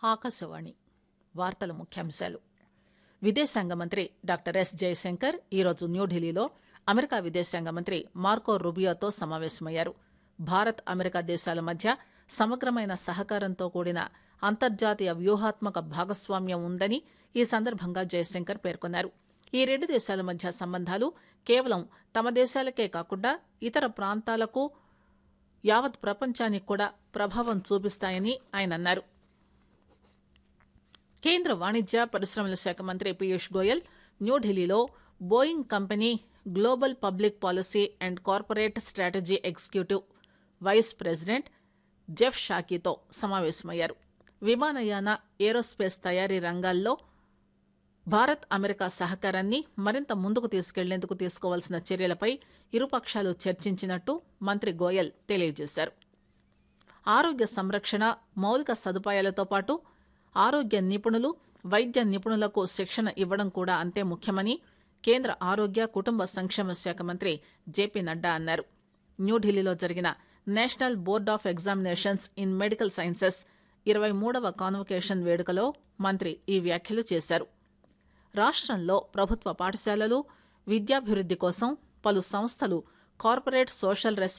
ఆకాశవాణి వార్తల ముఖ్యాంశాలు విదేశాంగ మంత్రి డాక్టర్ ఎస్ జయశంకర్ ఈరోజు న్యూఢిల్లీలో అమెరికా విదేశాంగ మంత్రి మార్కో రూబియోతో సమావేశమయ్యారు భారత్ అమెరికా దేశాల మధ్య సమగ్రమైన సహకారంతో కూడిన అంతర్జాతీయ వ్యూహాత్మక భాగస్వామ్యం ఉందని ఈ సందర్భంగా జయశంకర్ పేర్కొన్నారు ఈ రెండు దేశాల మధ్య సంబంధాలు కేవలం తమ దేశాలకే కాకుండా ఇతర ప్రాంతాలకు యావత్ ప్రపంచానికి కూడా ప్రభావం చూపిస్తాయని ఆయన అన్నారు కేంద్ర వాణిజ్య పరిశ్రమల శాఖ మంత్రి పీయూష్ గోయల్ న్యూఢిల్లీలో Boeing company global public policy and corporate strategy executive vice president Jeff షాకీతో సమావేశమయ్యారు విమానయాన ఏరోస్పేస్ తయారీ రంగాల్లో భారత్ అమెరికా సహకారాన్ని మరింత ముందుకు తీసుకెళ్లేందుకు తీసుకోవాల్సిన చర్యలపై ఇరుపక్షాలు చర్చించినట్టు మంత్రి గోయల్ తెలియజేశారు ఆరోగ్య సంరక్షణ మౌలిక సదుపాయాలతో పాటు ఆరోగ్య నిపుణులు వైద్య నిపుణులకు శిక్షణ ఇవ్వడం కూడా అంతే ముఖ్యమని కేంద్ర ఆరోగ్య కుటుంబ సంక్షేమ శాఖ మంత్రి జేపీ నడ్డా అన్నారు న్యూఢిల్లీలో జరిగిన national board of examinations in medical sciences ఇరవై మూడవ కాన్వకేషన్ వేడుకలో మంత్రి ఈ వ్యాఖ్యలు చేశారు రాష్ట్రంలో ప్రభుత్వ పాఠశాలలు విద్యాభివృద్ది కోసం పలు సంస్థలు కార్పొరేట్ సోషల్ రెస్పాన్స్